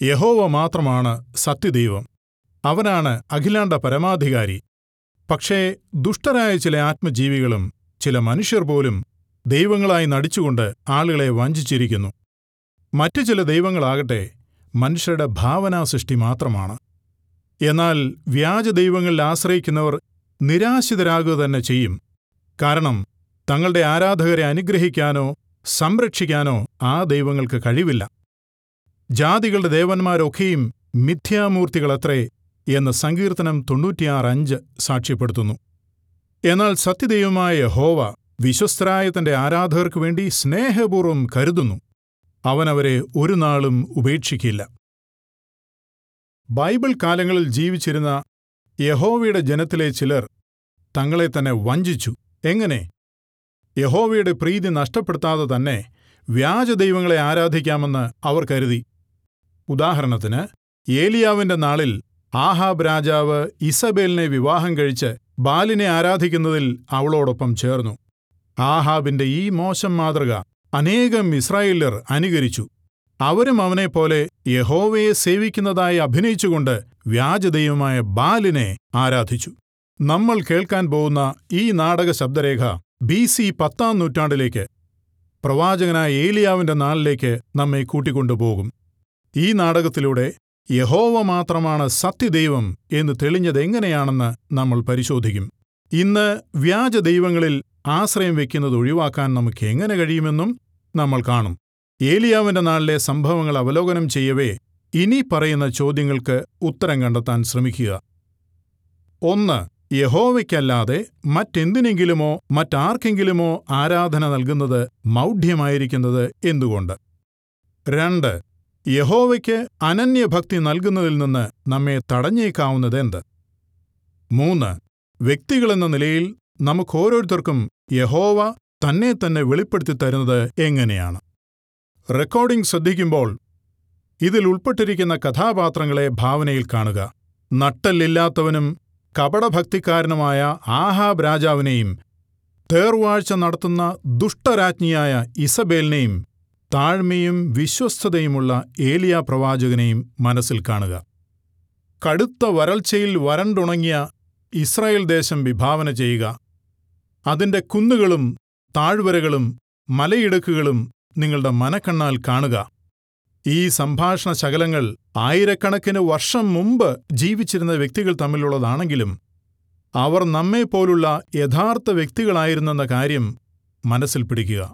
യഹോവ മാത്രമാണ് സത്യദൈവം അവനാണ് അഖിലാണ്ട പരമാധികാരി പക്ഷേ ദുഷ്ടരായ ചില ആത്മജീവികളും ചില മനുഷ്യർ പോലും ദൈവങ്ങളായി നടിച്ചുകൊണ്ട് ആളുകളെ വഞ്ചിച്ചിരിക്കുന്നു മറ്റു ചില ദൈവങ്ങളാകട്ടെ മനുഷ്യരുടെ ഭാവനാസൃഷ്ടി മാത്രമാണ് എന്നാൽ വ്യാജ ദൈവങ്ങളിൽ ആശ്രയിക്കുന്നവർ നിരാശിതരാകുക തന്നെ ചെയ്യും കാരണം തങ്ങളുടെ ആരാധകരെ അനുഗ്രഹിക്കാനോ സംരക്ഷിക്കാനോ ആ ദൈവങ്ങൾക്ക് കഴിവില്ല ജാതികളുടെ ദേവന്മാരൊക്കെയും മിഥ്യാമൂർത്തികളത്രേ എന്ന് സങ്കീർത്തനം തൊണ്ണൂറ്റിയാറ് അഞ്ച് സാക്ഷ്യപ്പെടുത്തുന്നു എന്നാൽ സത്യദൈവമായ യഹോവ വിശ്വസ്തരായ തന്റെ ആരാധകർക്കു വേണ്ടി സ്നേഹപൂർവ്വം കരുതുന്നു അവനവരെ ഒരു നാളും ഉപേക്ഷിക്കില്ല ബൈബിൾ കാലങ്ങളിൽ ജീവിച്ചിരുന്ന യഹോവയുടെ ജനത്തിലെ ചിലർ തങ്ങളെ തന്നെ വഞ്ചിച്ചു എങ്ങനെ യഹോവയുടെ പ്രീതി നഷ്ടപ്പെടുത്താതെ തന്നെ വ്യാജദൈവങ്ങളെ ആരാധിക്കാമെന്ന് അവർ കരുതി ഉദാഹരണത്തിന് ഏലിയാവിന്റെ നാളിൽ ആഹാബ് രാജാവ് ഇസബേലിനെ വിവാഹം കഴിച്ച് ബാലിനെ ആരാധിക്കുന്നതിൽ അവളോടൊപ്പം ചേർന്നു ആഹാബിന്റെ ഈ മോശം മാതൃക അനേകം ഇസ്രായേല്യർ അനുകരിച്ചു അവരും അവനെപ്പോലെ യഹോവയെ സേവിക്കുന്നതായി അഭിനയിച്ചുകൊണ്ട് വ്യാജദൈവമായ ബാലിനെ ആരാധിച്ചു നമ്മൾ കേൾക്കാൻ പോകുന്ന ഈ നാടക ശബ്ദരേഖ ബി സി പത്താം നൂറ്റാണ്ടിലേക്ക് പ്രവാചകനായ ഏലിയാവിന്റെ നാളിലേക്ക് നമ്മെ കൂട്ടിക്കൊണ്ടുപോകും ഈ നാടകത്തിലൂടെ യഹോവ മാത്രമാണ് സത്യദൈവം എന്ന് തെളിഞ്ഞതെങ്ങനെയാണെന്ന് നമ്മൾ പരിശോധിക്കും ഇന്ന് വ്യാജദൈവങ്ങളിൽ ആശ്രയം വയ്ക്കുന്നത് ഒഴിവാക്കാൻ നമുക്ക് എങ്ങനെ കഴിയുമെന്നും നമ്മൾ കാണും ഏലിയാവിന്റെ നാളിലെ സംഭവങ്ങൾ അവലോകനം ചെയ്യവേ ഇനി പറയുന്ന ചോദ്യങ്ങൾക്ക് ഉത്തരം കണ്ടെത്താൻ ശ്രമിക്കുക ഒന്ന് യഹോവയ്ക്കല്ലാതെ മറ്റെന്തിനെങ്കിലുമോ മറ്റാർക്കെങ്കിലുമോ ആരാധന നൽകുന്നത് മൗഢ്യമായിരിക്കുന്നത് എന്തുകൊണ്ട് രണ്ട് യഹോവയ്ക്ക് അനന്യഭക്തി നൽകുന്നതിൽ നിന്ന് നമ്മെ തടഞ്ഞേക്കാവുന്നതെന്ത് മൂന്ന് വ്യക്തികളെന്ന നിലയിൽ നമുക്കോരോരുത്തർക്കും യഹോവ തന്നെ തന്നെ വെളിപ്പെടുത്തി തരുന്നത് എങ്ങനെയാണ് റെക്കോർഡിംഗ് ശ്രദ്ധിക്കുമ്പോൾ ഇതിൽ ഉൾപ്പെട്ടിരിക്കുന്ന കഥാപാത്രങ്ങളെ ഭാവനയിൽ കാണുക നട്ടല്ലില്ലാത്തവനും കപടഭക്തിക്കാരനുമായ ആഹാബ് രാജാവിനെയും തേർവാഴ്ച നടത്തുന്ന ദുഷ്ടരാജ്ഞിയായ ഇസബേലിനെയും താഴ്മയും വിശ്വസ്തതയുമുള്ള ഏലിയ പ്രവാചകനെയും മനസ്സിൽ കാണുക കടുത്ത വരൾച്ചയിൽ വരണ്ടുണങ്ങിയ ഇസ്രായേൽ ദേശം വിഭാവന ചെയ്യുക അതിന്റെ കുന്നുകളും താഴ്വരകളും മലയിടുക്കുകളും നിങ്ങളുടെ മനക്കണ്ണാൽ കാണുക ഈ സംഭാഷണ ശകലങ്ങൾ ആയിരക്കണക്കിന് വർഷം മുമ്പ് ജീവിച്ചിരുന്ന വ്യക്തികൾ തമ്മിലുള്ളതാണെങ്കിലും അവർ നമ്മെപ്പോലുള്ള യഥാർത്ഥ വ്യക്തികളായിരുന്നെന്ന കാര്യം മനസ്സിൽ പിടിക്കുക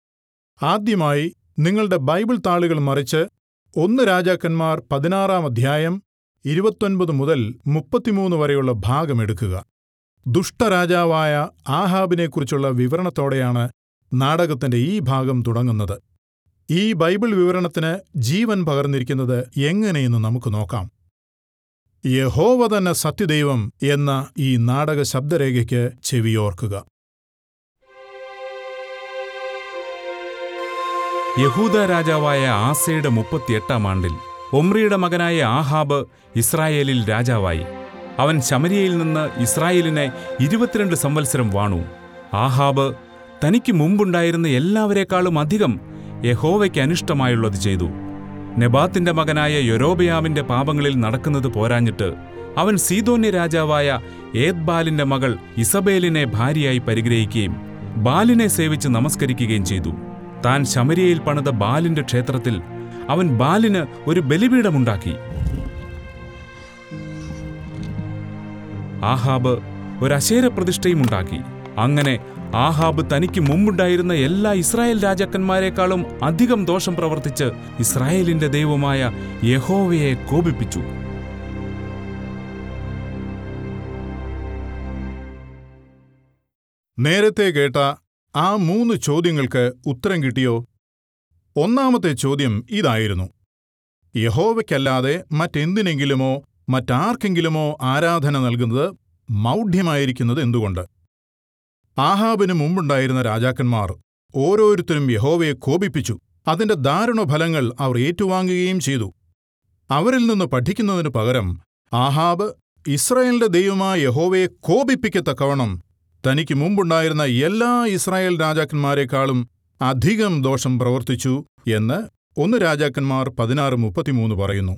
ആദ്യമായി നിങ്ങളുടെ ബൈബിൾ താളുകൾ മറിച്ച് ഒന്ന് രാജാക്കന്മാർ പതിനാറാം അധ്യായം ഇരുപത്തൊൻപത് മുതൽ മുപ്പത്തിമൂന്ന് വരെയുള്ള ഭാഗം എടുക്കുക ദുഷ്ടരാജാവായ ആഹാബിനെക്കുറിച്ചുള്ള വിവരണത്തോടെയാണ് നാടകത്തിന്റെ ഈ ഭാഗം തുടങ്ങുന്നത് ഈ ബൈബിൾ വിവരണത്തിന് ജീവൻ പകർന്നിരിക്കുന്നത് എങ്ങനെയെന്ന് നമുക്ക് നോക്കാം യഹോവ തന്നെ സത്യദൈവം എന്ന ഈ നാടക ശബ്ദരേഖയ്ക്ക് ചെവിയോർക്കുക യഹൂദ രാജാവായ ആസയുടെ മുപ്പത്തിയെട്ടാം ആണ്ടിൽ ഒമ്രിയുടെ മകനായ ആഹാബ് ഇസ്രായേലിൽ രാജാവായി അവൻ ശമരിയയിൽ നിന്ന് ഇസ്രായേലിനെ ഇരുപത്തിരണ്ട് സംവത്സരം വാണു ആഹാബ് തനിക്ക് മുമ്പുണ്ടായിരുന്ന എല്ലാവരെക്കാളും അധികം യഹോവയ്ക്ക് അനിഷ്ടമായുള്ളത് ചെയ്തു നെബാത്തിന്റെ മകനായ യൊരോബയാമിന്റെ പാപങ്ങളിൽ നടക്കുന്നത് പോരാഞ്ഞിട്ട് അവൻ സീതോന്യ രാജാവായ ഏദ്ബാലിന്റെ മകൾ ഇസബേലിനെ ഭാര്യയായി പരിഗ്രഹിക്കുകയും ബാലിനെ സേവിച്ച് നമസ്കരിക്കുകയും ചെയ്തു താൻ ശമരിയയിൽ പണിത ബാലിന്റെ ക്ഷേത്രത്തിൽ അവൻ ബാലിന് ഒരു ബലിപീഠമുണ്ടാക്കി ആഹാബ് ഒരു അശേര പ്രതിഷ്ഠയും ഉണ്ടാക്കി അങ്ങനെ ആഹാബ് തനിക്ക് മുമ്പുണ്ടായിരുന്ന എല്ലാ ഇസ്രായേൽ രാജാക്കന്മാരെക്കാളും അധികം ദോഷം പ്രവർത്തിച്ച് ഇസ്രായേലിന്റെ ദൈവമായ യഹോവയെ കോപിപ്പിച്ചു നേരത്തെ കേട്ട ആ മൂന്ന് ചോദ്യങ്ങൾക്ക് ഉത്തരം കിട്ടിയോ ഒന്നാമത്തെ ചോദ്യം ഇതായിരുന്നു യഹോവയ്ക്കല്ലാതെ മറ്റെന്തിനെങ്കിലുമോ മറ്റാർക്കെങ്കിലുമോ ആരാധന നൽകുന്നത് മൗഢ്യമായിരിക്കുന്നത് എന്തുകൊണ്ട് ആഹാബിന് മുമ്പുണ്ടായിരുന്ന രാജാക്കന്മാർ ഓരോരുത്തരും യഹോവയെ കോപിപ്പിച്ചു അതിന്റെ ദാരുണ ഫലങ്ങൾ അവർ ഏറ്റുവാങ്ങുകയും ചെയ്തു അവരിൽ നിന്ന് പഠിക്കുന്നതിനു പകരം ആഹാബ് ഇസ്രായേലിന്റെ ദൈവമായ യഹോവയെ കോപിപ്പിക്കത്തക്കവണ്ണം തനിക്ക് മുമ്പുണ്ടായിരുന്ന എല്ലാ ഇസ്രായേൽ രാജാക്കന്മാരെക്കാളും അധികം ദോഷം പ്രവർത്തിച്ചു എന്ന് ഒന്ന് രാജാക്കന്മാർ പതിനാറ് മുപ്പത്തിമൂന്ന് പറയുന്നു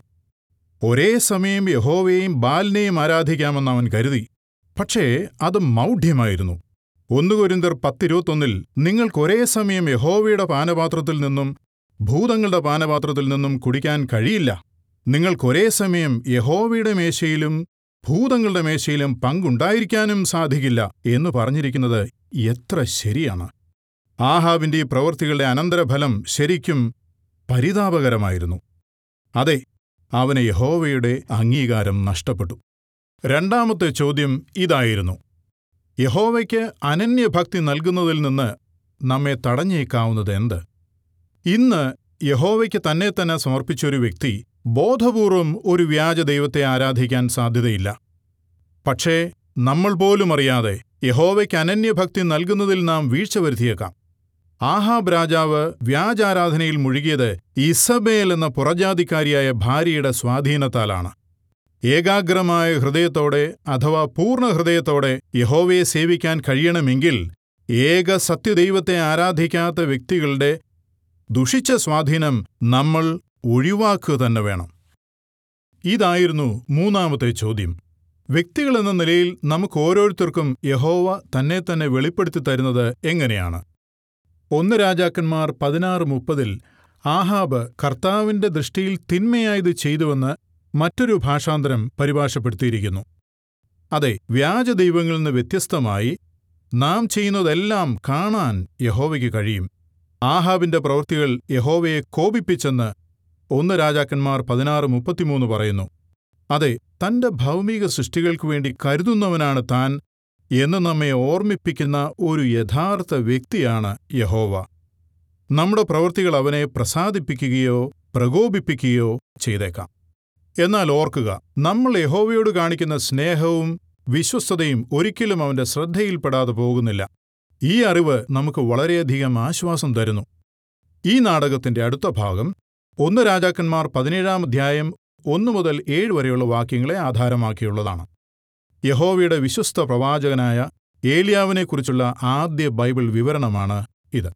ഒരേ സമയം യഹോവയെയും ബാലിനെയും ആരാധിക്കാമെന്ന് അവൻ കരുതി പക്ഷേ അത് മൗഢ്യമായിരുന്നു ഒന്ന് കൊരിന്തർ പത്തിരുപത്തൊന്നിൽ നിങ്ങൾക്ക് ഒരേ സമയം യഹോവയുടെ പാനപാത്രത്തിൽ നിന്നും ഭൂതങ്ങളുടെ പാനപാത്രത്തിൽ നിന്നും കുടിക്കാൻ കഴിയില്ല നിങ്ങൾക്കൊരേ സമയം യഹോവയുടെ മേശയിലും ഭൂതങ്ങളുടെ മേശയിലും പങ്കുണ്ടായിരിക്കാനും സാധിക്കില്ല എന്ന് പറഞ്ഞിരിക്കുന്നത് എത്ര ശരിയാണ് ആഹാബിന്റെ ഈ പ്രവൃത്തികളുടെ അനന്തരഫലം ശരിക്കും പരിതാപകരമായിരുന്നു അതെ അവന് യഹോവയുടെ അംഗീകാരം നഷ്ടപ്പെട്ടു രണ്ടാമത്തെ ചോദ്യം ഇതായിരുന്നു യഹോവയ്ക്ക് അനന്യഭക്തി നൽകുന്നതിൽ നിന്ന് നമ്മെ തടഞ്ഞേക്കാവുന്നത് എന്ത് ഇന്ന് യഹോവയ്ക്ക് തന്നെ തന്നെ സമർപ്പിച്ചൊരു വ്യക്തി ബോധപൂർവം ഒരു വ്യാജ ദൈവത്തെ ആരാധിക്കാൻ സാധ്യതയില്ല പക്ഷേ നമ്മൾ പോലും അറിയാതെ യഹോവയ്ക്ക് അനന്യഭക്തി നൽകുന്നതിൽ നാം വീഴ്ച വരുത്തിയേക്കാം ആഹാബ് രാജാവ് വ്യാജാരാധനയിൽ മുഴുകിയത് ഇസബേൽ എന്ന പുറജാതിക്കാരിയായ ഭാര്യയുടെ സ്വാധീനത്താലാണ് ഏകാഗ്രമായ ഹൃദയത്തോടെ അഥവാ പൂർണ്ണ ഹൃദയത്തോടെ യഹോവയെ സേവിക്കാൻ കഴിയണമെങ്കിൽ ഏക സത്യദൈവത്തെ ആരാധിക്കാത്ത വ്യക്തികളുടെ ദുഷിച്ച സ്വാധീനം നമ്മൾ ഒഴിവാക്കുക തന്നെ വേണം ഇതായിരുന്നു മൂന്നാമത്തെ ചോദ്യം വ്യക്തികളെന്ന നിലയിൽ നമുക്ക് ഓരോരുത്തർക്കും യഹോവ തന്നെ തന്നെ വെളിപ്പെടുത്തി തരുന്നത് എങ്ങനെയാണ് ഒന്ന് രാജാക്കന്മാർ പതിനാറ് മുപ്പതിൽ ആഹാബ് കർത്താവിന്റെ ദൃഷ്ടിയിൽ തിന്മയായത് ചെയ്തുവെന്ന് മറ്റൊരു ഭാഷാന്തരം പരിഭാഷപ്പെടുത്തിയിരിക്കുന്നു അതെ വ്യാജദൈവങ്ങളിൽ നിന്ന് വ്യത്യസ്തമായി നാം ചെയ്യുന്നതെല്ലാം കാണാൻ യഹോവയ്ക്ക് കഴിയും ആഹാബിന്റെ പ്രവൃത്തികൾ യഹോവയെ കോപിപ്പിച്ചെന്ന് ഒന്ന് രാജാക്കന്മാർ പതിനാറ് മുപ്പത്തിമൂന്ന് പറയുന്നു അതെ തന്റെ ഭൗമിക സൃഷ്ടികൾക്കു വേണ്ടി കരുതുന്നവനാണ് താൻ എന്ന് നമ്മെ ഓർമ്മിപ്പിക്കുന്ന ഒരു യഥാർത്ഥ വ്യക്തിയാണ് യഹോവ നമ്മുടെ പ്രവൃത്തികൾ അവനെ പ്രസാദിപ്പിക്കുകയോ പ്രകോപിപ്പിക്കുകയോ ചെയ്തേക്കാം എന്നാൽ ഓർക്കുക നമ്മൾ യഹോവയോട് കാണിക്കുന്ന സ്നേഹവും വിശ്വസ്തതയും ഒരിക്കലും അവന്റെ ശ്രദ്ധയിൽപ്പെടാതെ പോകുന്നില്ല ഈ അറിവ് നമുക്ക് വളരെയധികം ആശ്വാസം തരുന്നു ഈ നാടകത്തിന്റെ അടുത്ത ഭാഗം ഒന്ന് രാജാക്കന്മാർ പതിനേഴാം അധ്യായം ഒന്നു മുതൽ ഏഴ് വരെയുള്ള വാക്യങ്ങളെ ആധാരമാക്കിയുള്ളതാണ് യഹോവയുടെ വിശ്വസ്ത പ്രവാചകനായ ഏലിയാവിനെക്കുറിച്ചുള്ള ആദ്യ ബൈബിൾ വിവരണമാണ് ഇത്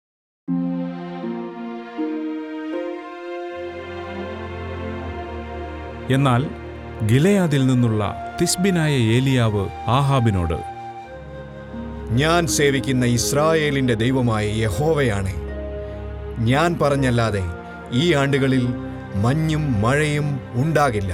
എന്നാൽ ഗിലയാദിൽ നിന്നുള്ള തിസ്ബിനായ ഏലിയാവ് ആഹാബിനോട് ഞാൻ സേവിക്കുന്ന ഇസ്രായേലിന്റെ ദൈവമായ യഹോവയാണ് ഞാൻ പറഞ്ഞല്ലാതെ ഈ ആണ്ടുകളിൽ മഞ്ഞും മഴയും ഉണ്ടാകില്ല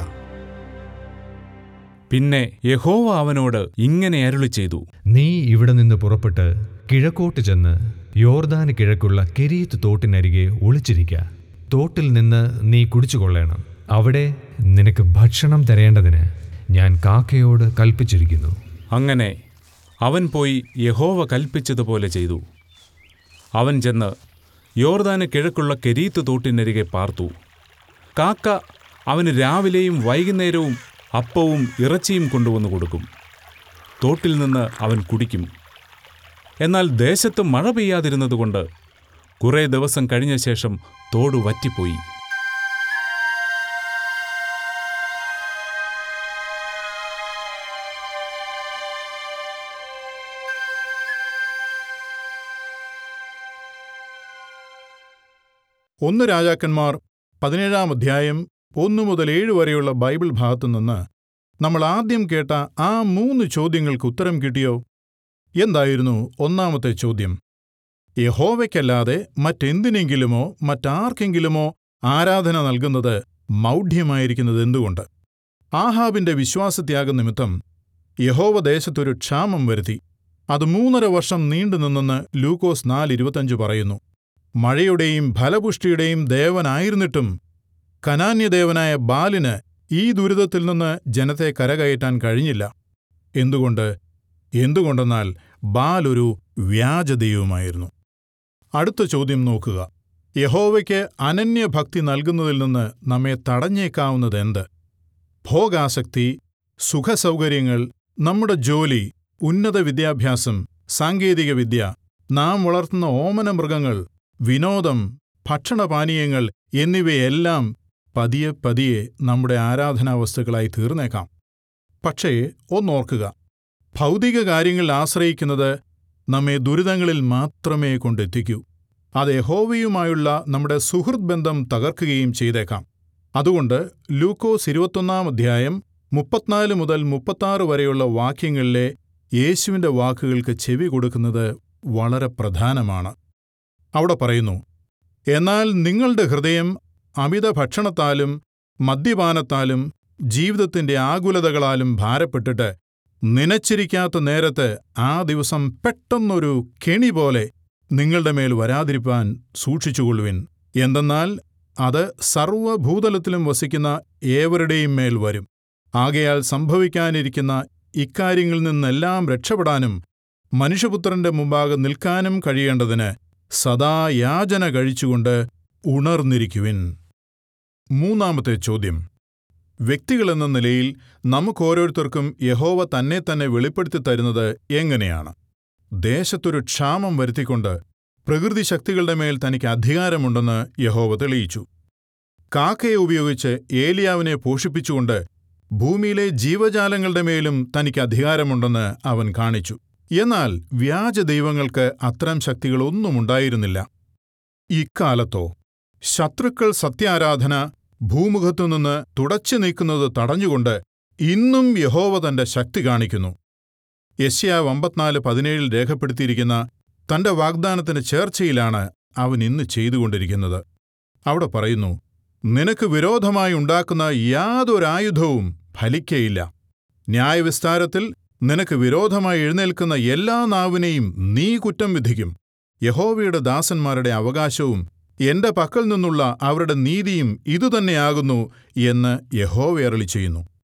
പിന്നെ യഹോവ അവനോട് ഇങ്ങനെ അരുളി ചെയ്തു നീ ഇവിടെ നിന്ന് പുറപ്പെട്ട് കിഴക്കോട്ട് ചെന്ന് യോർദാന് കിഴക്കുള്ള കെരീത്ത് തോട്ടിനരികെ ഒളിച്ചിരിക്ക തോട്ടിൽ നിന്ന് നീ കുടിച്ചുകൊള്ളണം അവിടെ നിനക്ക് ഭക്ഷണം തരേണ്ടതിന് ഞാൻ കാക്കയോട് കൽപ്പിച്ചിരിക്കുന്നു അങ്ങനെ അവൻ പോയി യഹോവ കൽപ്പിച്ചതുപോലെ ചെയ്തു അവൻ ചെന്ന് യോർദാന് കിഴക്കുള്ള കെരീത്ത് തോട്ടിനരികെ പാർത്തു കാക്ക അവന് രാവിലെയും വൈകുന്നേരവും അപ്പവും ഇറച്ചിയും കൊണ്ടുവന്നു കൊടുക്കും തോട്ടിൽ നിന്ന് അവൻ കുടിക്കും എന്നാൽ ദേശത്ത് മഴ പെയ്യാതിരുന്നതുകൊണ്ട് കുറേ ദിവസം കഴിഞ്ഞ ശേഷം തോട് വറ്റിപ്പോയി ഒന്ന് രാജാക്കന്മാർ പതിനേഴാം അധ്യായം ഒന്നു മുതൽ ഏഴ് വരെയുള്ള ബൈബിൾ ഭാഗത്തുനിന്ന് നമ്മൾ ആദ്യം കേട്ട ആ മൂന്ന് ചോദ്യങ്ങൾക്ക് ഉത്തരം കിട്ടിയോ എന്തായിരുന്നു ഒന്നാമത്തെ ചോദ്യം യഹോവയ്ക്കല്ലാതെ മറ്റെന്തിനെങ്കിലുമോ മറ്റാർക്കെങ്കിലുമോ ആരാധന നൽകുന്നത് മൗഢ്യമായിരിക്കുന്നത് എന്തുകൊണ്ട് ആഹാബിന്റെ വിശ്വാസത്യാഗം നിമിത്തം യഹോവ ദേശത്തൊരു ക്ഷാമം വരുത്തി അത് മൂന്നര വർഷം നീണ്ടുനിന്നെന്ന് ലൂക്കോസ് നാല് ഇരുപത്തഞ്ച് പറയുന്നു മഴയുടെയും ഫലപുഷ്ടിയുടെയും ദേവനായിരുന്നിട്ടും കനാന്യദേവനായ ബാലിന് ഈ ദുരിതത്തിൽ നിന്ന് ജനത്തെ കരകയറ്റാൻ കഴിഞ്ഞില്ല എന്തുകൊണ്ട് എന്തുകൊണ്ടെന്നാൽ ബാൽ ഒരു വ്യാജദൈവമായിരുന്നു അടുത്ത ചോദ്യം നോക്കുക യഹോവയ്ക്ക് അനന്യഭക്തി നൽകുന്നതിൽ നിന്ന് നമ്മെ തടഞ്ഞേക്കാവുന്നതെന്ത് ഭോഗാസക്തി സുഖസൗകര്യങ്ങൾ നമ്മുടെ ജോലി ഉന്നത വിദ്യാഭ്യാസം സാങ്കേതികവിദ്യ നാം വളർത്തുന്ന ഓമന മൃഗങ്ങൾ വിനോദം ഭക്ഷണപാനീയങ്ങൾ എന്നിവയെല്ലാം പതിയെ പതിയെ നമ്മുടെ ആരാധനാവസ്തുക്കളായി തീർന്നേക്കാം പക്ഷേ ഒന്നോർക്കുക ഭൗതിക കാര്യങ്ങളിൽ ആശ്രയിക്കുന്നത് നമ്മെ ദുരിതങ്ങളിൽ മാത്രമേ കൊണ്ടെത്തിക്കൂ അത് യഹോവയുമായുള്ള നമ്മുടെ സുഹൃത് ബന്ധം തകർക്കുകയും ചെയ്തേക്കാം അതുകൊണ്ട് ലൂക്കോസ് ഇരുപത്തൊന്നാം അധ്യായം മുപ്പത്തിനാല് മുതൽ മുപ്പത്താറ് വരെയുള്ള വാക്യങ്ങളിലെ യേശുവിൻ്റെ വാക്കുകൾക്ക് ചെവി കൊടുക്കുന്നത് വളരെ പ്രധാനമാണ് അവിടെ പറയുന്നു എന്നാൽ നിങ്ങളുടെ ഹൃദയം അമിത ഭക്ഷണത്താലും മദ്യപാനത്താലും ജീവിതത്തിന്റെ ആകുലതകളാലും ഭാരപ്പെട്ടിട്ട് നനച്ചിരിക്കാത്ത നേരത്ത് ആ ദിവസം പെട്ടെന്നൊരു കെണി പോലെ നിങ്ങളുടെ മേൽ വരാതിരിപ്പാൻ സൂക്ഷിച്ചുകൊള്ളുവിൻ എന്തെന്നാൽ അത് സർവ്വഭൂതലത്തിലും വസിക്കുന്ന ഏവരുടെയും മേൽ വരും ആകയാൽ സംഭവിക്കാനിരിക്കുന്ന ഇക്കാര്യങ്ങളിൽ നിന്നെല്ലാം രക്ഷപ്പെടാനും മനുഷ്യപുത്രന്റെ മുമ്പാകെ നിൽക്കാനും കഴിയേണ്ടതിന് സദാ യാചന കഴിച്ചുകൊണ്ട് ഉണർന്നിരിക്കുവിൻ മൂന്നാമത്തെ ചോദ്യം വ്യക്തികളെന്ന നിലയിൽ നമുക്കോരോരുത്തർക്കും യഹോവ തന്നെ തന്നെ വെളിപ്പെടുത്തി തരുന്നത് എങ്ങനെയാണ് ദേശത്തൊരു ക്ഷാമം വരുത്തിക്കൊണ്ട് പ്രകൃതി ശക്തികളുടെ മേൽ തനിക്ക് അധികാരമുണ്ടെന്ന് യഹോവ തെളിയിച്ചു കാക്കയെ ഉപയോഗിച്ച് ഏലിയാവിനെ പോഷിപ്പിച്ചുകൊണ്ട് ഭൂമിയിലെ ജീവജാലങ്ങളുടെ മേലും തനിക്ക് അധികാരമുണ്ടെന്ന് അവൻ കാണിച്ചു എന്നാൽ വ്യാജ ദൈവങ്ങൾക്ക് അത്തരം ശക്തികളൊന്നും ഉണ്ടായിരുന്നില്ല ഇക്കാലത്തോ ശത്രുക്കൾ സത്യാരാധന ഭൂമുഖത്തുനിന്ന് തുടച്ചു നീക്കുന്നത് തടഞ്ഞുകൊണ്ട് ഇന്നും യഹോവ തന്റെ ശക്തി കാണിക്കുന്നു യശ്യാവ് അമ്പത്തിനാല് പതിനേഴിൽ രേഖപ്പെടുത്തിയിരിക്കുന്ന തന്റെ വാഗ്ദാനത്തിന് ചേർച്ചയിലാണ് അവൻ ഇന്ന് ചെയ്തുകൊണ്ടിരിക്കുന്നത് അവിടെ പറയുന്നു നിനക്ക് വിരോധമായി ഉണ്ടാക്കുന്ന യാതൊരായുധവും ഫലിക്കയില്ല ന്യായവിസ്താരത്തിൽ നിനക്ക് വിരോധമായി എഴുന്നേൽക്കുന്ന എല്ലാ നാവിനെയും നീ കുറ്റം വിധിക്കും യഹോവയുടെ ദാസന്മാരുടെ അവകാശവും എന്റെ പക്കൽ നിന്നുള്ള അവരുടെ നീതിയും ഇതുതന്നെയാകുന്നു എന്ന് യഹോവ അരളി ചെയ്യുന്നു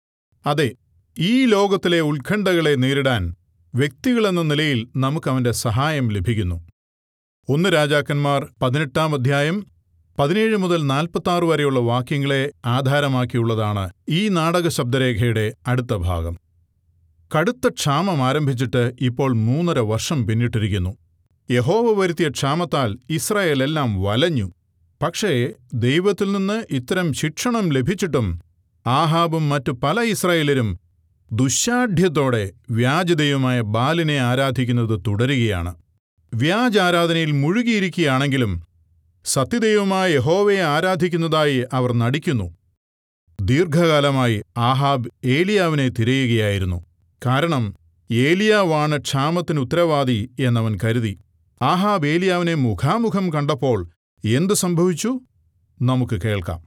അതെ ഈ ലോകത്തിലെ ഉത്കണ്ഠകളെ നേരിടാൻ വ്യക്തികളെന്ന നിലയിൽ നമുക്കവന്റെ സഹായം ലഭിക്കുന്നു ഒന്ന് രാജാക്കന്മാർ പതിനെട്ടാം അധ്യായം പതിനേഴ് മുതൽ നാൽപ്പത്താറ് വരെയുള്ള വാക്യങ്ങളെ ആധാരമാക്കിയുള്ളതാണ് ഈ നാടക ശബ്ദരേഖയുടെ അടുത്ത ഭാഗം കടുത്ത ക്ഷാമം ആരംഭിച്ചിട്ട് ഇപ്പോൾ മൂന്നര വർഷം പിന്നിട്ടിരിക്കുന്നു യഹോവ വരുത്തിയ ക്ഷാമത്താൽ ഇസ്രായേലെല്ലാം വലഞ്ഞു പക്ഷേ ദൈവത്തിൽ നിന്ന് ഇത്തരം ശിക്ഷണം ലഭിച്ചിട്ടും ആഹാബും മറ്റു പല ഇസ്രായേലരും ദുശാഠ്യത്തോടെ വ്യാജദൈവമായ ബാലിനെ ആരാധിക്കുന്നത് തുടരുകയാണ് വ്യാജാരാധനയിൽ മുഴുകിയിരിക്കുകയാണെങ്കിലും സത്യദൈവമായ യഹോവയെ ആരാധിക്കുന്നതായി അവർ നടിക്കുന്നു ദീർഘകാലമായി ആഹാബ് ഏലിയാവിനെ തിരയുകയായിരുന്നു കാരണം ഏലിയാവാണ് ക്ഷാമത്തിന് ഉത്തരവാദി എന്നവൻ കരുതി ആഹാബ് ഏലിയാവിനെ മുഖാമുഖം കണ്ടപ്പോൾ എന്തു സംഭവിച്ചു നമുക്ക് കേൾക്കാം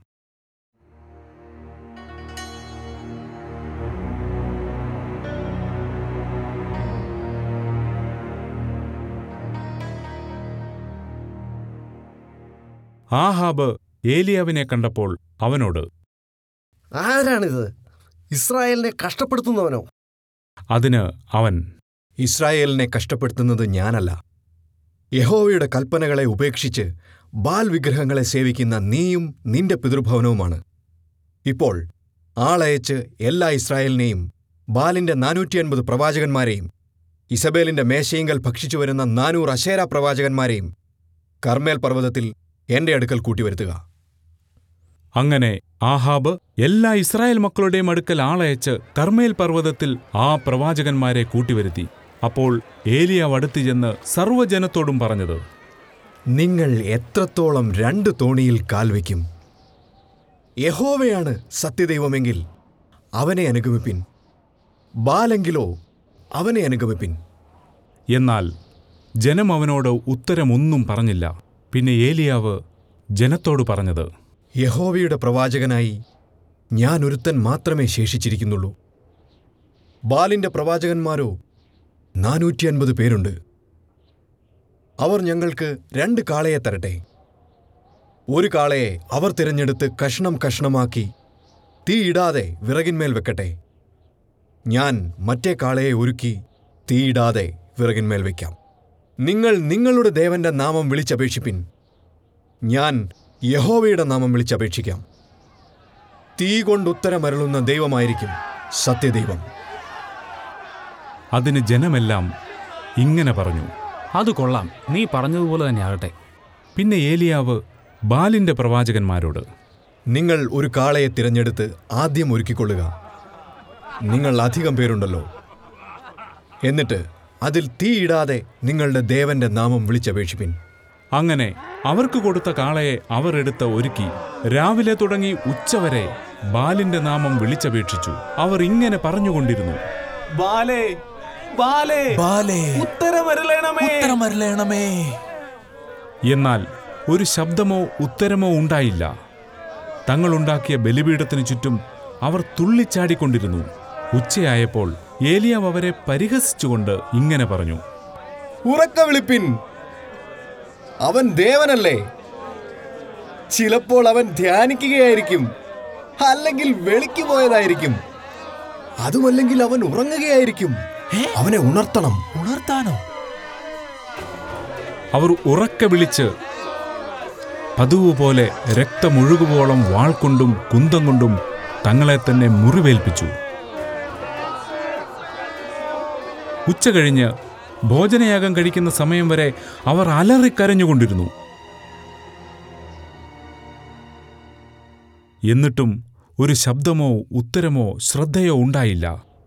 ആഹാബ് ഏലിയാവിനെ കണ്ടപ്പോൾ അവനോട് ആരാണിത് ഇസ്രായേലിനെ കഷ്ടപ്പെടുത്തുന്നവനോ അതിന് അവൻ ഇസ്രായേലിനെ കഷ്ടപ്പെടുത്തുന്നത് ഞാനല്ല യഹോവയുടെ കൽപ്പനകളെ ഉപേക്ഷിച്ച് ബാൽ വിഗ്രഹങ്ങളെ സേവിക്കുന്ന നീയും നിന്റെ പിതൃഭവനവുമാണ് ഇപ്പോൾ ആളയച്ച് എല്ലാ ഇസ്രായേലിനെയും ബാലിന്റെ നാനൂറ്റി അൻപത് പ്രവാചകന്മാരെയും ഇസബേലിന്റെ മേശയിങ്കൽ ഭക്ഷിച്ചു വരുന്ന നാനൂറ് അശേര പ്രവാചകന്മാരെയും കർമ്മേൽ പർവ്വതത്തിൽ എന്റെ അടുക്കൽ കൂട്ടിവരുത്തുക അങ്ങനെ ആഹാബ് എല്ലാ ഇസ്രായേൽ മക്കളുടെയും അടുക്കൽ ആളയച്ച് കർമ്മേൽ പർവ്വതത്തിൽ ആ പ്രവാചകന്മാരെ കൂട്ടിവരുത്തി അപ്പോൾ ഏലിയാവ് അടുത്തു ചെന്ന് സർവ്വജനത്തോടും പറഞ്ഞത് നിങ്ങൾ എത്രത്തോളം രണ്ട് തോണിയിൽ കാൽവയ്ക്കും യഹോവയാണ് സത്യദൈവമെങ്കിൽ അവനെ അനുഗമിപ്പിൻ ബാലെങ്കിലോ അവനെ അനുഗമിപ്പിൻ എന്നാൽ ജനം അവനോട് ഉത്തരമൊന്നും പറഞ്ഞില്ല പിന്നെ ഏലിയാവ് ജനത്തോട് പറഞ്ഞത് യഹോവയുടെ പ്രവാചകനായി ഞാൻ ഒരുത്തൻ മാത്രമേ ശേഷിച്ചിരിക്കുന്നുള്ളൂ ബാലിന്റെ പ്രവാചകന്മാരോ നാനൂറ്റി അൻപത് പേരുണ്ട് അവർ ഞങ്ങൾക്ക് രണ്ട് കാളയെ തരട്ടെ ഒരു കാളയെ അവർ തിരഞ്ഞെടുത്ത് കഷ്ണം കഷ്ണമാക്കി തീയിടാതെ വിറകിന്മേൽ വെക്കട്ടെ ഞാൻ മറ്റേ കാളയെ ഒരുക്കി തീയിടാതെ വിറകിന്മേൽ വയ്ക്കാം നിങ്ങൾ നിങ്ങളുടെ ദേവന്റെ നാമം വിളിച്ചപേക്ഷിപ്പിൻ ഞാൻ യഹോവയുടെ നാമം വിളിച്ചപേക്ഷിക്കാം തീ കൊണ്ട് ഉത്തരമരുളുന്ന ദൈവമായിരിക്കും സത്യദൈവം അതിന് ജനമെല്ലാം ഇങ്ങനെ പറഞ്ഞു അത് കൊള്ളാം നീ പറഞ്ഞതുപോലെ തന്നെ ആകട്ടെ പിന്നെ ഏലിയാവ് ബാലിന്റെ പ്രവാചകന്മാരോട് നിങ്ങൾ ഒരു കാളയെ തിരഞ്ഞെടുത്ത് ആദ്യം ഒരുക്കിക്കൊള്ളുക നിങ്ങൾ അധികം പേരുണ്ടല്ലോ എന്നിട്ട് അതിൽ തീയിടാതെ നിങ്ങളുടെ ദേവന്റെ നാമം വിളിച്ചപേക്ഷിപ്പിൻ അങ്ങനെ അവർക്ക് കൊടുത്ത കാളയെ അവർ എടുത്ത് ഒരുക്കി രാവിലെ തുടങ്ങി ഉച്ചവരെ ബാലിന്റെ നാമം വിളിച്ചപേക്ഷിച്ചു അവർ ഇങ്ങനെ പറഞ്ഞുകൊണ്ടിരുന്നു ബാലേ ബാലേ ബാലേ ഉത്തരമരളണമേ ഉത്തരമരളയണമേ എന്നാൽ ഒരു ശബ്ദമോ ഉത്തരമോ ഉണ്ടായില്ല തങ്ങളുണ്ടാക്കിയ ബലിപീഠത്തിനു ചുറ്റും അവർ തുള്ളിച്ചാടിക്കൊണ്ടിരുന്നു ഉച്ചയായപ്പോൾ ഏലിയാവ് അവരെ പരിഹസിച്ചുകൊണ്ട് ഇങ്ങനെ പറഞ്ഞു ഉറക്ക വിളിപ്പിൻ അവൻ ദേവനല്ലേ ചിലപ്പോൾ അവൻ ധ്യാനിക്കുകയായിരിക്കും അല്ലെങ്കിൽ വെളിക്ക് പോയതായിരിക്കും അതുമല്ലെങ്കിൽ അവൻ ഉറങ്ങുകയായിരിക്കും അവനെ ഉണർത്തണം ഉണർത്താനോ അവർ ഉറക്കെ വിളിച്ച് പതിവ് പോലെ രക്തമൊഴുകുവോളം വാൾ കൊണ്ടും കുന്തം കൊണ്ടും തങ്ങളെ തന്നെ മുറിവേൽപ്പിച്ചു ഉച്ച കഴിഞ്ഞ് ഭോജനയാഗം കഴിക്കുന്ന സമയം വരെ അവർ അലറിക്കരഞ്ഞുകൊണ്ടിരുന്നു എന്നിട്ടും ഒരു ശബ്ദമോ ഉത്തരമോ ശ്രദ്ധയോ ഉണ്ടായില്ല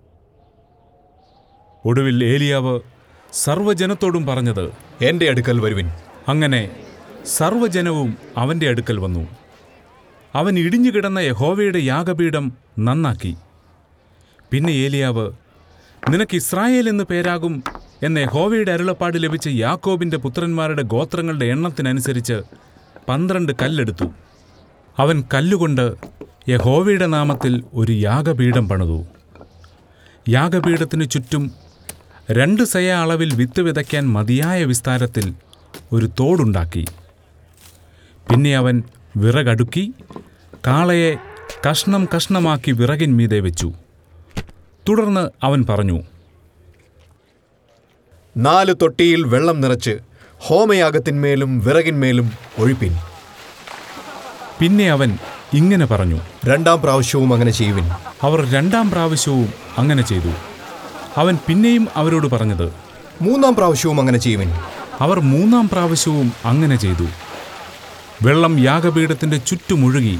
ഒടുവിൽ ഏലിയാവ് സർവ്വജനത്തോടും പറഞ്ഞത് എന്റെ അടുക്കൽ വരുവിൻ അങ്ങനെ സർവ്വജനവും അവന്റെ അടുക്കൽ വന്നു അവൻ ഇടിഞ്ഞുകിടന്ന യഹോവയുടെ യാഗപീഠം നന്നാക്കി പിന്നെ ഏലിയാവ് നിനക്ക് ഇസ്രായേൽ എന്ന് പേരാകും എന്ന യഹോവയുടെ അരുളപ്പാട് ലഭിച്ച യാക്കോബിന്റെ പുത്രന്മാരുടെ ഗോത്രങ്ങളുടെ എണ്ണത്തിനനുസരിച്ച് പന്ത്രണ്ട് കല്ലെടുത്തു അവൻ കല്ലുകൊണ്ട് യഹോവയുടെ നാമത്തിൽ ഒരു യാഗപീഠം പണിതു യാഗപീഠത്തിനു ചുറ്റും രണ്ട് സയ അളവിൽ വിത്ത് വിതയ്ക്കാൻ മതിയായ വിസ്താരത്തിൽ ഒരു തോടുണ്ടാക്കി പിന്നെ അവൻ വിറകടുക്കി കാളയെ കഷ്ണം കഷ്ണമാക്കി വിറകിന്മീതെ വെച്ചു തുടർന്ന് അവൻ പറഞ്ഞു നാല് തൊട്ടിയിൽ വെള്ളം നിറച്ച് ഹോമയാഗത്തിന്മേലും വിറകിന്മേലും ഒഴിപ്പിൻ പിന്നെ അവൻ ഇങ്ങനെ പറഞ്ഞു രണ്ടാം പ്രാവശ്യവും അങ്ങനെ ചെയ്യുവിൻ അവർ രണ്ടാം പ്രാവശ്യവും അങ്ങനെ ചെയ്തു അവൻ പിന്നെയും അവരോട് പറഞ്ഞത് മൂന്നാം പ്രാവശ്യവും അങ്ങനെ ചെയ്യുവിൻ അവർ മൂന്നാം പ്രാവശ്യവും അങ്ങനെ ചെയ്തു വെള്ളം യാഗപീഠത്തിന്റെ ചുറ്റുമൊഴുകി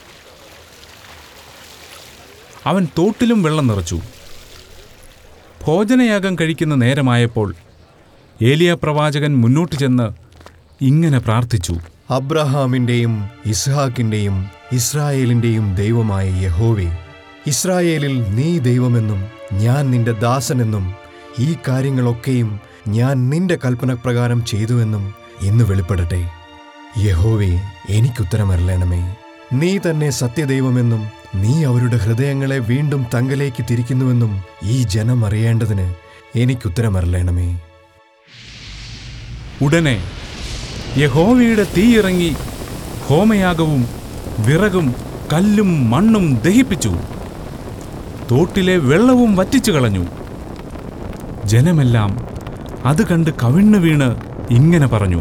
അവൻ തോട്ടിലും വെള്ളം നിറച്ചു ഭോജനയാഗം കഴിക്കുന്ന നേരമായപ്പോൾ ഏലിയ പ്രവാചകൻ മുന്നോട്ട് ചെന്ന് ഇങ്ങനെ പ്രാർത്ഥിച്ചു അബ്രഹാമിന്റെയും ഇസ്ഹാക്കിന്റെയും ഇസ്രായേലിന്റെയും ദൈവമായ യഹോവേ ഇസ്രായേലിൽ നീ ദൈവമെന്നും ഞാൻ നിന്റെ ദാസനെന്നും ഈ കാര്യങ്ങളൊക്കെയും ഞാൻ നിന്റെ കൽപ്പനപ്രകാരം ചെയ്തുവെന്നും ഇന്ന് വെളിപ്പെടട്ടെ യഹോവേ എനിക്കുത്തരമരളണമേ നീ തന്നെ സത്യദൈവമെന്നും നീ അവരുടെ ഹൃദയങ്ങളെ വീണ്ടും തങ്കലേക്ക് തിരിക്കുന്നുവെന്നും ഈ ജനം അറിയേണ്ടതിന് എനിക്കുത്തരമരളണമേ ഉടനെ യഹോവയുടെ തീയിറങ്ങി ഹോമയാഗവും വിറകും കല്ലും മണ്ണും ദഹിപ്പിച്ചു തോട്ടിലെ വെള്ളവും വറ്റിച്ചു കളഞ്ഞു ജനമെല്ലാം അത് കണ്ട് കവിണ്ണു വീണ് ഇങ്ങനെ പറഞ്ഞു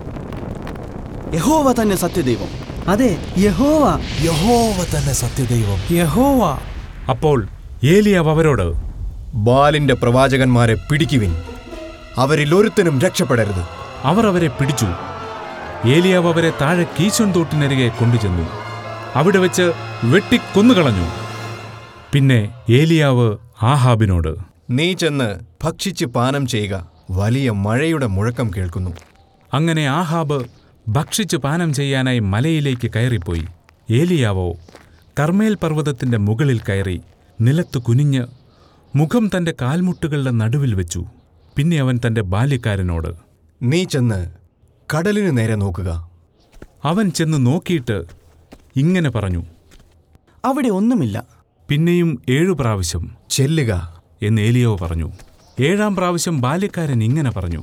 യഹോവ തന്നെ സത്യദൈവം അതെ യഹോവ യഹോവ തന്നെ സത്യദൈവം യഹോവ അപ്പോൾ ഏലിയാവ് അവരോട് ബാലിന്റെ പ്രവാചകന്മാരെ പിടിക്കുവിൻ അവരിൽ ഒരുത്തനും രക്ഷപ്പെടരുത് അവർ അവരെ പിടിച്ചു ഏലിയാവ് അവരെ താഴെ കീശോൻ തോട്ടിനരികെ കൊണ്ടുചെന്നു അവിടെ വെച്ച് വെട്ടിക്കൊന്നുകളഞ്ഞു പിന്നെ ഏലിയാവ് ആഹാബിനോട് നീ ചെന്ന് ഭക്ഷിച്ച് പാനം ചെയ്യുക വലിയ മഴയുടെ മുഴക്കം കേൾക്കുന്നു അങ്ങനെ ആഹാബ് ഭക്ഷിച്ച് പാനം ചെയ്യാനായി മലയിലേക്ക് കയറിപ്പോയി ഏലിയാവോ കർമ്മേൽ പർവ്വതത്തിന്റെ മുകളിൽ കയറി നിലത്ത് കുനിഞ്ഞ് മുഖം തന്റെ കാൽമുട്ടുകളുടെ നടുവിൽ വെച്ചു പിന്നെ അവൻ തന്റെ ബാല്യക്കാരനോട് നീ ചെന്ന് കടലിനു നേരെ നോക്കുക അവൻ ചെന്ന് നോക്കിയിട്ട് ഇങ്ങനെ പറഞ്ഞു അവിടെ ഒന്നുമില്ല പിന്നെയും ഏഴു പ്രാവശ്യം ചെല്ലുക എന്ന് ഏലിയാവ് പറഞ്ഞു ഏഴാം പ്രാവശ്യം ബാല്യക്കാരൻ ഇങ്ങനെ പറഞ്ഞു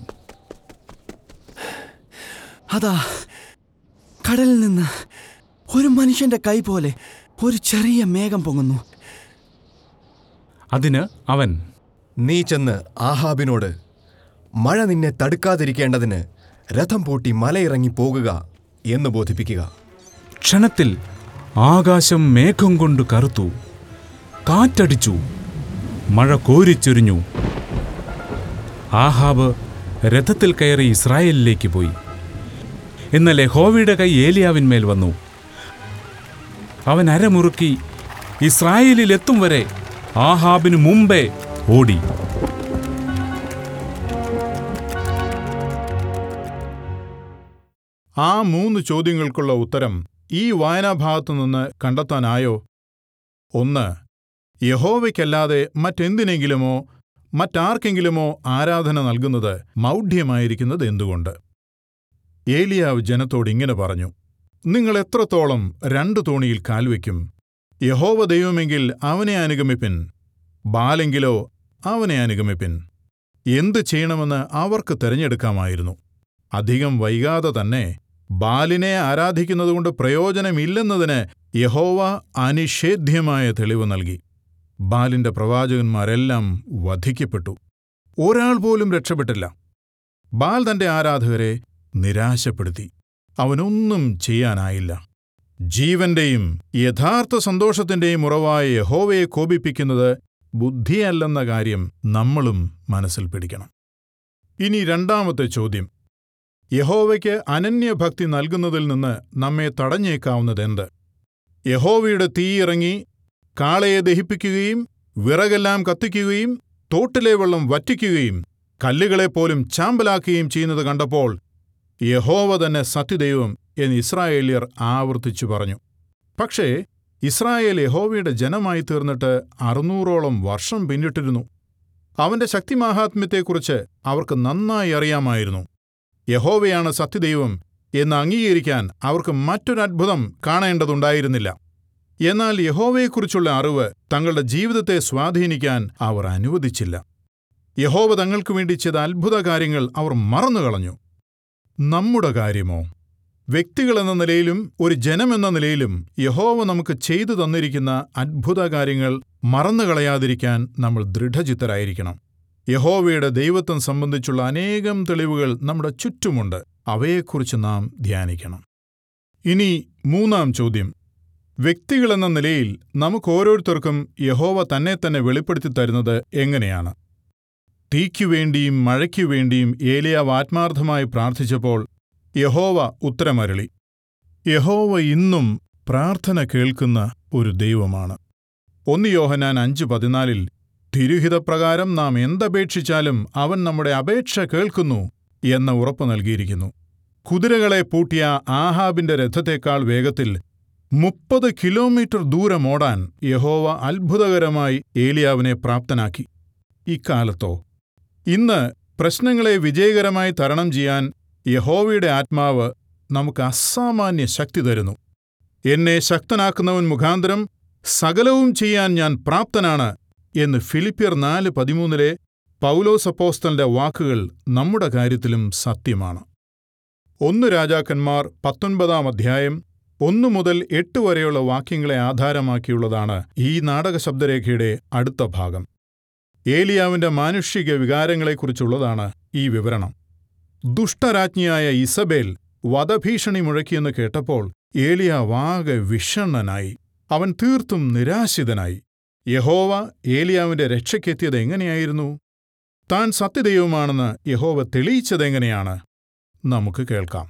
അതാ കടലിൽ നിന്ന് ഒരു മനുഷ്യന്റെ കൈ പോലെ ഒരു ചെറിയ മേഘം പൊങ്ങുന്നു അതിന് അവൻ നീ ചെന്ന് ആഹാബിനോട് മഴ നിന്നെ തടുക്കാതിരിക്കേണ്ടതിന് രഥം പൂട്ടി മലയിറങ്ങി പോകുക എന്ന് ബോധിപ്പിക്കുക ക്ഷണത്തിൽ ആകാശം മേഘം കൊണ്ട് കറുത്തു കാറ്റടിച്ചു മഴ കോരിച്ചൊരിഞ്ഞു ആഹാബ് രഥത്തിൽ കയറി ഇസ്രായേലിലേക്ക് പോയി എന്നാൽ യഹോവയുടെ കൈ ഏലിയാവിന്മേൽ വന്നു അവൻ അരമുറുക്കി ഇസ്രായേലിലെത്തും വരെ ആഹാബിനു മുമ്പേ ഓടി ആ മൂന്ന് ചോദ്യങ്ങൾക്കുള്ള ഉത്തരം ഈ വായനാഭാഗത്തു നിന്ന് കണ്ടെത്താനായോ ഒന്ന് യഹോവയ്ക്കല്ലാതെ മറ്റെന്തിനെങ്കിലുമോ മറ്റാർക്കെങ്കിലുമോ ആരാധന നൽകുന്നത് മൗഢ്യമായിരിക്കുന്നത് എന്തുകൊണ്ട് ഏലിയാവ് ജനത്തോട് ഇങ്ങനെ പറഞ്ഞു നിങ്ങൾ എത്രത്തോളം രണ്ടു തോണിയിൽ കാൽവയ്ക്കും യഹോവ ദൈവമെങ്കിൽ അവനെ അനുഗമിപ്പിൻ ബാലെങ്കിലോ അവനെ അനുഗമിപ്പിൻ എന്തു ചെയ്യണമെന്ന് അവർക്ക് തിരഞ്ഞെടുക്കാമായിരുന്നു അധികം വൈകാതെ തന്നെ ബാലിനെ ആരാധിക്കുന്നതുകൊണ്ട് പ്രയോജനമില്ലെന്നതിന് യഹോവ അനിഷേധ്യമായ തെളിവ് നൽകി ബാലിന്റെ പ്രവാചകന്മാരെല്ലാം വധിക്കപ്പെട്ടു ഒരാൾ പോലും രക്ഷപ്പെട്ടില്ല ബാൽ തന്റെ ആരാധകരെ നിരാശപ്പെടുത്തി അവനൊന്നും ചെയ്യാനായില്ല ജീവന്റെയും യഥാർത്ഥ സന്തോഷത്തിന്റെയും ഉറവായ യഹോവയെ കോപിപ്പിക്കുന്നത് ബുദ്ധിയല്ലെന്ന കാര്യം നമ്മളും മനസ്സിൽ പിടിക്കണം ഇനി രണ്ടാമത്തെ ചോദ്യം യഹോവയ്ക്ക് അനന്യഭക്തി നൽകുന്നതിൽ നിന്ന് നമ്മെ തടഞ്ഞേക്കാവുന്നതെന്ത് യഹോവയുടെ തീയിറങ്ങി കാളയെ ദഹിപ്പിക്കുകയും വിറകെല്ലാം കത്തിക്കുകയും തോട്ടിലെ വെള്ളം വറ്റിക്കുകയും കല്ലുകളെപ്പോലും ചാമ്പലാക്കുകയും ചെയ്യുന്നത് കണ്ടപ്പോൾ യഹോവ തന്നെ സത്യദൈവം എന്ന് ഇസ്രായേല്യർ ആവർത്തിച്ചു പറഞ്ഞു പക്ഷേ ഇസ്രായേൽ യഹോവയുടെ ജനമായി തീർന്നിട്ട് അറുന്നൂറോളം വർഷം പിന്നിട്ടിരുന്നു അവന്റെ ശക്തിമാഹാത്മ്യത്തെക്കുറിച്ച് അവർക്ക് നന്നായി അറിയാമായിരുന്നു യഹോവയാണ് സത്യദൈവം എന്ന് അംഗീകരിക്കാൻ അവർക്ക് മറ്റൊരത്ഭുതം കാണേണ്ടതുണ്ടായിരുന്നില്ല എന്നാൽ യഹോവയെക്കുറിച്ചുള്ള അറിവ് തങ്ങളുടെ ജീവിതത്തെ സ്വാധീനിക്കാൻ അവർ അനുവദിച്ചില്ല യഹോവ തങ്ങൾക്കു വേണ്ടി ചെയ്ത അത്ഭുത കാര്യങ്ങൾ അവർ മറന്നുകളഞ്ഞു നമ്മുടെ കാര്യമോ വ്യക്തികളെന്ന നിലയിലും ഒരു ജനമെന്ന നിലയിലും യഹോവ നമുക്ക് ചെയ്തു തന്നിരിക്കുന്ന അത്ഭുത കാര്യങ്ങൾ മറന്നുകളയാതിരിക്കാൻ നമ്മൾ ദൃഢചിത്തരായിരിക്കണം യഹോവയുടെ ദൈവത്വം സംബന്ധിച്ചുള്ള അനേകം തെളിവുകൾ നമ്മുടെ ചുറ്റുമുണ്ട് അവയെക്കുറിച്ച് നാം ധ്യാനിക്കണം ഇനി മൂന്നാം ചോദ്യം വ്യക്തികളെന്ന നിലയിൽ നമുക്കോരോരുത്തർക്കും യഹോവ തന്നെ തന്നെ വെളിപ്പെടുത്തി തരുന്നത് എങ്ങനെയാണ് തീക്കുവേണ്ടിയും മഴയ്ക്കുവേണ്ടിയും ഏലിയാവ് ആത്മാർത്ഥമായി പ്രാർത്ഥിച്ചപ്പോൾ യഹോവ ഉത്തരമരളി യഹോവ ഇന്നും പ്രാർത്ഥന കേൾക്കുന്ന ഒരു ദൈവമാണ് ഒന്ന് യോഹനാൻ അഞ്ച് പതിനാലിൽ തിരുഹിതപ്രകാരം നാം എന്തപേക്ഷിച്ചാലും അവൻ നമ്മുടെ അപേക്ഷ കേൾക്കുന്നു എന്ന ഉറപ്പ് നൽകിയിരിക്കുന്നു കുതിരകളെ പൂട്ടിയ ആഹാബിന്റെ രഥത്തേക്കാൾ വേഗത്തിൽ മുപ്പത് കിലോമീറ്റർ ദൂരം ഓടാൻ യഹോവ അത്ഭുതകരമായി ഏലിയാവിനെ പ്രാപ്തനാക്കി ഇക്കാലത്തോ ഇന്ന് പ്രശ്നങ്ങളെ വിജയകരമായി തരണം ചെയ്യാൻ യഹോവയുടെ ആത്മാവ് നമുക്ക് അസാമാന്യ ശക്തി തരുന്നു എന്നെ ശക്തനാക്കുന്നവൻ മുഖാന്തരം സകലവും ചെയ്യാൻ ഞാൻ പ്രാപ്തനാണ് എന്ന് ഫിലിപ്പിയർ നാല് പതിമൂന്നിലെ പൗലോസപ്പോസ്തലിന്റെ വാക്കുകൾ നമ്മുടെ കാര്യത്തിലും സത്യമാണ് ഒന്ന് രാജാക്കന്മാർ പത്തൊൻപതാം അധ്യായം ഒന്നു മുതൽ എട്ട് വരെയുള്ള വാക്യങ്ങളെ ആധാരമാക്കിയുള്ളതാണ് ഈ നാടകശബ്ദരേഖയുടെ അടുത്ത ഭാഗം ഏലിയാവിന്റെ മാനുഷിക വികാരങ്ങളെക്കുറിച്ചുള്ളതാണ് ഈ വിവരണം ദുഷ്ടരാജ്ഞിയായ ഇസബേൽ വധഭീഷണി മുഴക്കിയെന്ന് കേട്ടപ്പോൾ ഏലിയാവാകെ വിഷണ്ണനായി അവൻ തീർത്തും നിരാശിതനായി യഹോവ ഏലിയാവിന്റെ രക്ഷയ്ക്കെത്തിയത് എങ്ങനെയായിരുന്നു താൻ സത്യദൈവമാണെന്ന് യഹോവ തെളിയിച്ചതെങ്ങനെയാണ് നമുക്ക് കേൾക്കാം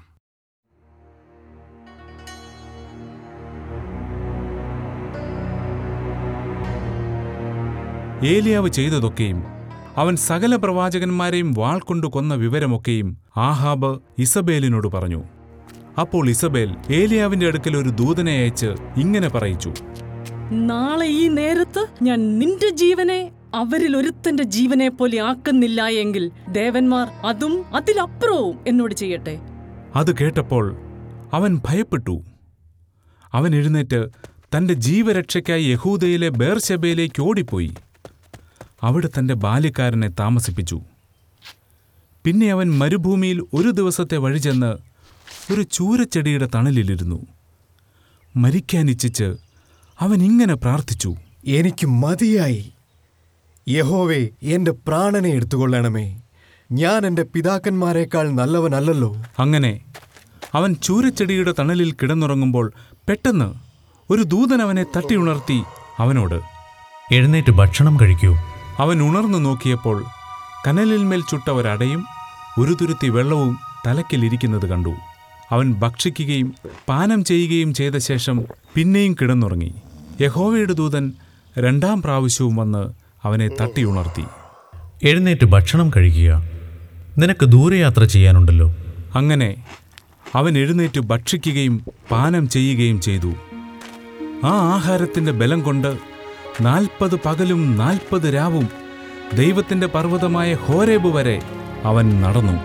ഏലിയാവ് ചെയ്തതൊക്കെയും അവൻ സകല പ്രവാചകന്മാരെയും വാൾ കൊണ്ടു കൊന്ന വിവരമൊക്കെയും ആഹാബ് ഇസബേലിനോട് പറഞ്ഞു അപ്പോൾ ഇസബേൽ ഏലിയാവിന്റെ അടുക്കൽ ഒരു ദൂതനെ അയച്ച് ഇങ്ങനെ പറയിച്ചു നാളെ ഈ നേരത്ത് ഞാൻ നിന്റെ ജീവനെ അവരിൽ ഒരുത്തന്റെ ജീവനെ പോലെ ആക്കുന്നില്ല എങ്കിൽ ദേവന്മാർ അതും അതിലപ്പുറവും എന്നോട് ചെയ്യട്ടെ അത് കേട്ടപ്പോൾ അവൻ ഭയപ്പെട്ടു അവൻ എഴുന്നേറ്റ് തന്റെ ജീവരക്ഷയ്ക്കായി യഹൂദയിലെ ബേർശബയിലേക്ക് ഓടിപ്പോയി അവിടെ തന്റെ ബാല്യക്കാരനെ താമസിപ്പിച്ചു പിന്നെ അവൻ മരുഭൂമിയിൽ ഒരു ദിവസത്തെ വഴി ചെന്ന് ഒരു ചൂരച്ചെടിയുടെ തണലിലിരുന്നു മരിക്കാനിച്ഛിച്ച് അവൻ ഇങ്ങനെ പ്രാർത്ഥിച്ചു എനിക്ക് മതിയായി യഹോവേ എന്റെ പ്രാണനെ എടുത്തുകൊള്ളണമേ ഞാൻ എന്റെ പിതാക്കന്മാരെക്കാൾ നല്ലവനല്ലല്ലോ അങ്ങനെ അവൻ ചൂരച്ചെടിയുടെ തണലിൽ കിടന്നുറങ്ങുമ്പോൾ പെട്ടെന്ന് ഒരു ദൂതൻ അവനെ തട്ടിയുണർത്തി അവനോട് എഴുന്നേറ്റ് ഭക്ഷണം കഴിക്കൂ അവൻ ഉണർന്നു നോക്കിയപ്പോൾ കനലിന്മേൽ ചുട്ട ഒരടയും ഒരു തുരുത്തി വെള്ളവും തലക്കിലിരിക്കുന്നത് കണ്ടു അവൻ ഭക്ഷിക്കുകയും പാനം ചെയ്യുകയും ചെയ്ത ശേഷം പിന്നെയും കിടന്നുറങ്ങി യഹോവയുടെ ദൂതൻ രണ്ടാം പ്രാവശ്യവും വന്ന് അവനെ തട്ടിയുണർത്തി എഴുന്നേറ്റ് ഭക്ഷണം കഴിക്കുക നിനക്ക് ദൂരയാത്ര ചെയ്യാനുണ്ടല്ലോ അങ്ങനെ അവൻ എഴുന്നേറ്റ് ഭക്ഷിക്കുകയും പാനം ചെയ്യുകയും ചെയ്തു ആ ആഹാരത്തിന്റെ ബലം കൊണ്ട് നാൽപ്പത് പകലും നാൽപ്പത് രാവും ദൈവത്തിന്റെ പർവ്വതമായ ഹോരേബ് വരെ അവൻ നടന്നു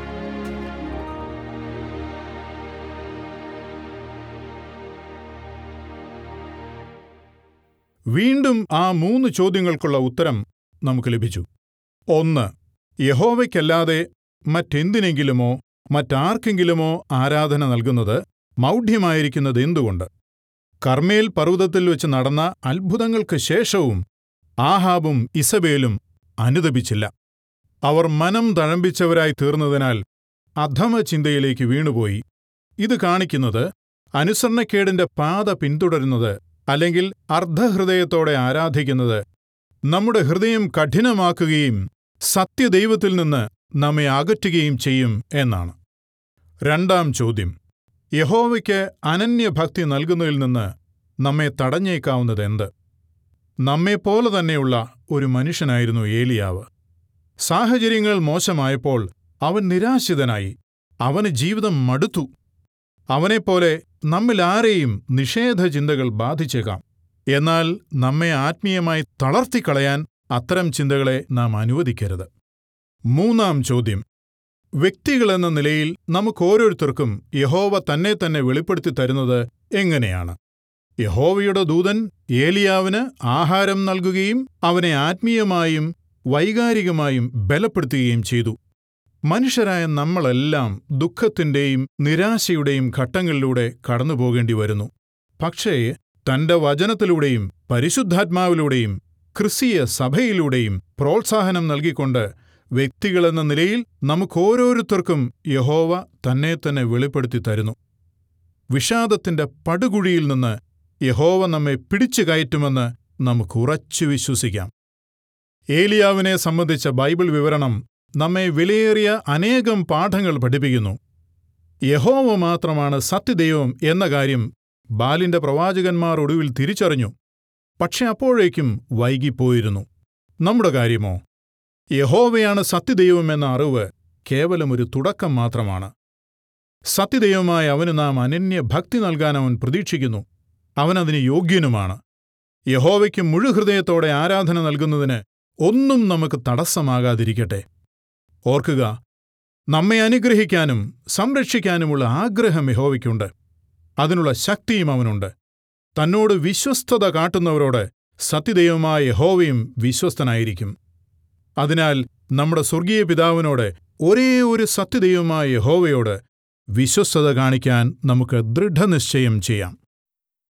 വീണ്ടും ആ മൂന്ന് ചോദ്യങ്ങൾക്കുള്ള ഉത്തരം നമുക്ക് ലഭിച്ചു ഒന്ന് യഹോവയ്ക്കല്ലാതെ മറ്റെന്തിനെങ്കിലുമോ മറ്റാർക്കെങ്കിലുമോ ആരാധന നൽകുന്നത് മൗഢ്യമായിരിക്കുന്നത് എന്തുകൊണ്ട് കർമ്മേൽ പർവ്വതത്തിൽ വെച്ച് നടന്ന അത്ഭുതങ്ങൾക്ക് ശേഷവും ആഹാബും ഇസബേലും അനുദപിച്ചില്ല അവർ മനം തഴമ്പിച്ചവരായി തീർന്നതിനാൽ അധമ ചിന്തയിലേക്ക് വീണുപോയി ഇത് കാണിക്കുന്നത് അനുസരണക്കേടിന്റെ പാത പിന്തുടരുന്നത് അല്ലെങ്കിൽ അർദ്ധഹൃദയത്തോടെ ആരാധിക്കുന്നത് നമ്മുടെ ഹൃദയം കഠിനമാക്കുകയും സത്യദൈവത്തിൽ നിന്ന് നമ്മെ അകറ്റുകയും ചെയ്യും എന്നാണ് രണ്ടാം ചോദ്യം യഹോവയ്ക്ക് അനന്യഭക്തി നൽകുന്നതിൽ നിന്ന് നമ്മെ തടഞ്ഞേക്കാവുന്നതെന്ത് നമ്മെപ്പോലെ തന്നെയുള്ള ഒരു മനുഷ്യനായിരുന്നു ഏലിയാവ് സാഹചര്യങ്ങൾ മോശമായപ്പോൾ അവൻ നിരാശിതനായി അവന് ജീവിതം മടുത്തു അവനെപ്പോലെ നമ്മിൽ ആരെയും നിഷേധ ചിന്തകൾ ബാധിച്ചേക്കാം എന്നാൽ നമ്മെ ആത്മീയമായി തളർത്തിക്കളയാൻ അത്തരം ചിന്തകളെ നാം അനുവദിക്കരുത് മൂന്നാം ചോദ്യം വ്യക്തികളെന്ന നിലയിൽ നമുക്കോരോരുത്തർക്കും യഹോവ തന്നെ തന്നെ വെളിപ്പെടുത്തി തരുന്നത് എങ്ങനെയാണ് യഹോവയുടെ ദൂതൻ ഏലിയാവിന് ആഹാരം നൽകുകയും അവനെ ആത്മീയമായും വൈകാരികമായും ബലപ്പെടുത്തുകയും ചെയ്തു മനുഷ്യരായ നമ്മളെല്ലാം ദുഃഖത്തിന്റെയും നിരാശയുടെയും ഘട്ടങ്ങളിലൂടെ കടന്നുപോകേണ്ടി വരുന്നു പക്ഷേ തന്റെ വചനത്തിലൂടെയും പരിശുദ്ധാത്മാവിലൂടെയും ക്രിസ്തീയ സഭയിലൂടെയും പ്രോത്സാഹനം നൽകിക്കൊണ്ട് വ്യക്തികളെന്ന നിലയിൽ നമുക്കോരോരുത്തർക്കും യഹോവ തന്നെ തന്നെ വെളിപ്പെടുത്തി തരുന്നു വിഷാദത്തിന്റെ പടുകുഴിയിൽ നിന്ന് യഹോവ നമ്മെ പിടിച്ചു കയറ്റുമെന്ന് നമുക്കുറച്ചു വിശ്വസിക്കാം ഏലിയാവിനെ സംബന്ധിച്ച ബൈബിൾ വിവരണം നമ്മെ വിലയേറിയ അനേകം പാഠങ്ങൾ പഠിപ്പിക്കുന്നു യഹോവ മാത്രമാണ് സത്യദൈവം എന്ന കാര്യം ബാലിന്റെ പ്രവാചകന്മാർ ഒടുവിൽ തിരിച്ചറിഞ്ഞു പക്ഷെ അപ്പോഴേക്കും വൈകിപ്പോയിരുന്നു നമ്മുടെ കാര്യമോ യഹോവയാണ് സത്യദൈവമെന്ന അറിവ് കേവലം ഒരു തുടക്കം മാത്രമാണ് സത്യദൈവമായ അവന് നാം അനന്യ ഭക്തി നൽകാൻ അവൻ പ്രതീക്ഷിക്കുന്നു അവനതിന് യോഗ്യനുമാണ് യഹോവയ്ക്ക് മുഴുഹൃദയത്തോടെ ആരാധന നൽകുന്നതിന് ഒന്നും നമുക്ക് തടസ്സമാകാതിരിക്കട്ടെ ഓർക്കുക നമ്മെ അനുഗ്രഹിക്കാനും സംരക്ഷിക്കാനുമുള്ള ആഗ്രഹം യഹോവയ്ക്കുണ്ട് അതിനുള്ള ശക്തിയും അവനുണ്ട് തന്നോട് വിശ്വസ്തത കാട്ടുന്നവരോട് സത്യദൈവമായ യഹോവയും വിശ്വസ്തനായിരിക്കും അതിനാൽ നമ്മുടെ സ്വർഗീയ പിതാവിനോട് ഒരേ ഒരു സത്യദൈവമായ യഹോവയോട് വിശ്വസ്തത കാണിക്കാൻ നമുക്ക് ദൃഢനിശ്ചയം ചെയ്യാം